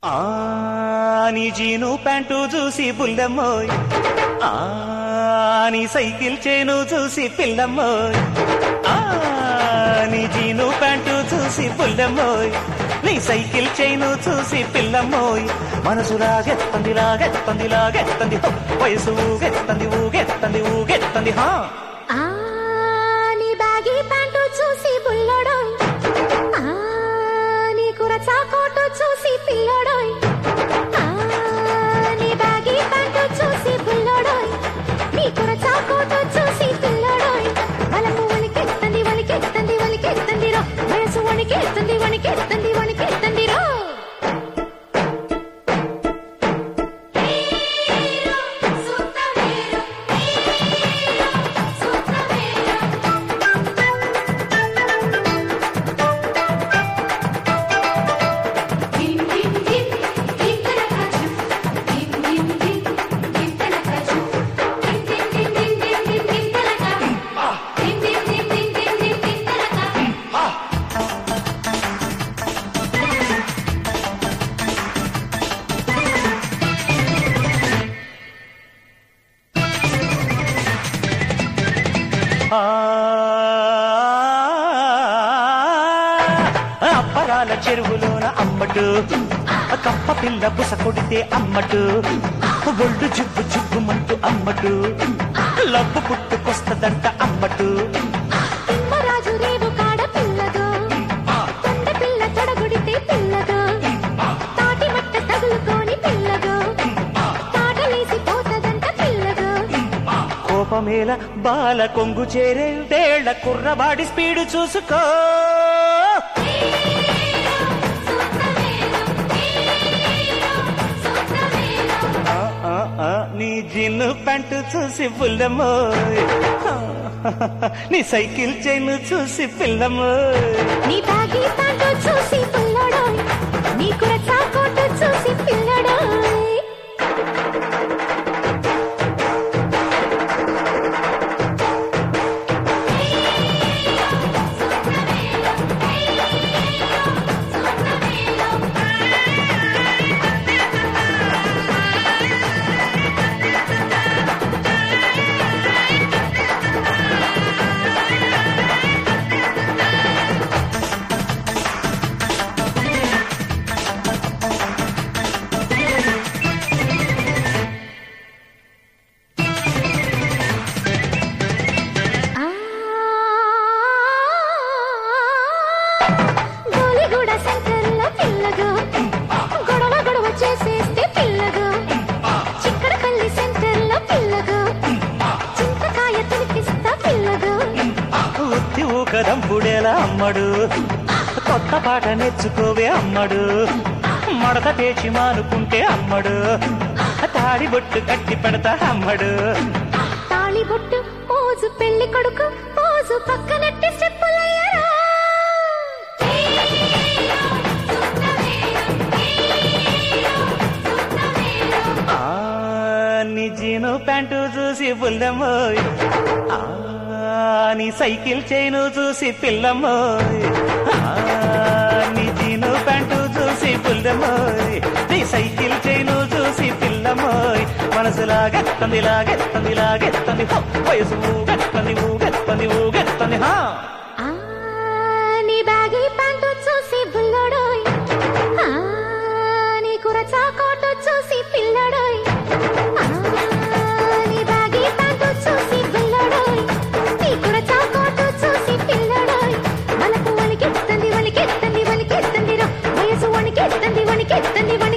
ఆ నీ జీను ప్యాంటు చూసి బుల్లమ్మోయ్ ఆ నీ సైకిల్ చేను చూసి పిల్లమ్మోయ్ ఆ నీ జీను ప్యాంటు చూసి బుల్లమ్మోయ్ నీ సైకిల్ చైను చూసి పిల్లమ్మోయ్ మనసు లాగెత్తంది లాగెత్తంది లాగెత్తంది హో! వయసు ఊగెత్తంది ఊగెత్తంది ఊగెత్తంది హా ఆ నీ బ్యాగీ ప్యాంటు చూసి బుల్లడోయ్ ఆ నీ కురచా కోటు చూసి పిల్లడోయ్ ఆ నీ బ్యాగీ ప్యాంటు చూసి బుల్లడోయ్ నీ కురచా కోటు చూసి పిల్లడోయ్ వలకు వణికెత్తంది వణికెత్తంది వణికెత్తంది రో వయసు వణికెత్తంది వణికెత్తంది వణికెత్తంది రో ఆ అప్పరాల చెరువులోన అమ్మటు కప్ప పిల్ల బుస కొడితే అమ్మటు ఒళ్ళు జుబ్బు జుబ్బుమంటూ అమ్మటు లబ్బు పుట్టుకొస్తదంట అమ్మటు తిమ్మరాజు రేవు కాడ పిల్లగా కొండ పిల్ల తొడగొడితే పిల్లగా తాటి మట్ట తగులుకొని పిల్లగా తాటలేసి పోతదంట పిల్లగా కోపమేల బాల కొంగు చేరే వేళ కుర్రబాడి స్పీడు చూసుకో ఆ, ఆ, ఆ, నీ జిన్ను ప్యాంటు చూసి పుల్లమ్మోయ్ నీ సైకిల్ చైన్ చూసి పిల్లమ్మోయ్ నీ బ్యాగీ ప్యాంటు చూసి పిల్లడోయ్ నీ కురచా కోటు చూసి పిల్లడోయ్ ఆ గోలిగూడ సెంటర్లో పిల్లగా గొడవ గొడవ చేసేస్తే పిల్లగా చిక్కడపల్లి సెంటర్లో పిల్లగా చింతకాయ తినిపిస్తా పిల్లగా ఉత్తి ఊకదంపుడేలా అమ్మడు కొత్త పాట నేర్చుకోవే అమ్మడు మడత పేచి మానుకుంటే అమ్మడు తాడి బొట్టు కట్టి పెడతా అమ్మడు తాళి బొట్టు పోజు పెళ్లి కొడుకు పోజు పక్కనట్టి స్టెప్పులయ్యారా ఆ నీ జీను ప్యాంటు చూసి పుల్లమ్మోయ్ ఆ నీ సైకిల్ చైను చూసి పిల్లమ్మోయ్ ఆ నీ జీను ప్యాంటు చూసి పుల్లమ్మోయ్ నీ సైకిల్ చైను చూసి పిల్లమ్మోయ్ మనసు లాగెత్తంది లాగెత్తంది లాగెత్తంది హో! వయసు ఊగెత్తంది ఊగెత్తంది ఊగెత్తంది హా ఆ నీ బ్యాగీ ప్యాంటు చూసి బుల్లడోయ్ ఆ నీ కురచా కోటు చూసి పిల్లడోయ్ ఆ నీ బ్యాగీ ప్యాంటు చూసి బుల్లడోయ్ నీ కురచా కోటు చూసి పిల్లడోయ్ మనకు వణికెత్తంది వణికెత్తంది వణికెత్తంది రా వయసు వణికెత్తంది వణికెత్తంది వణికెత్తంది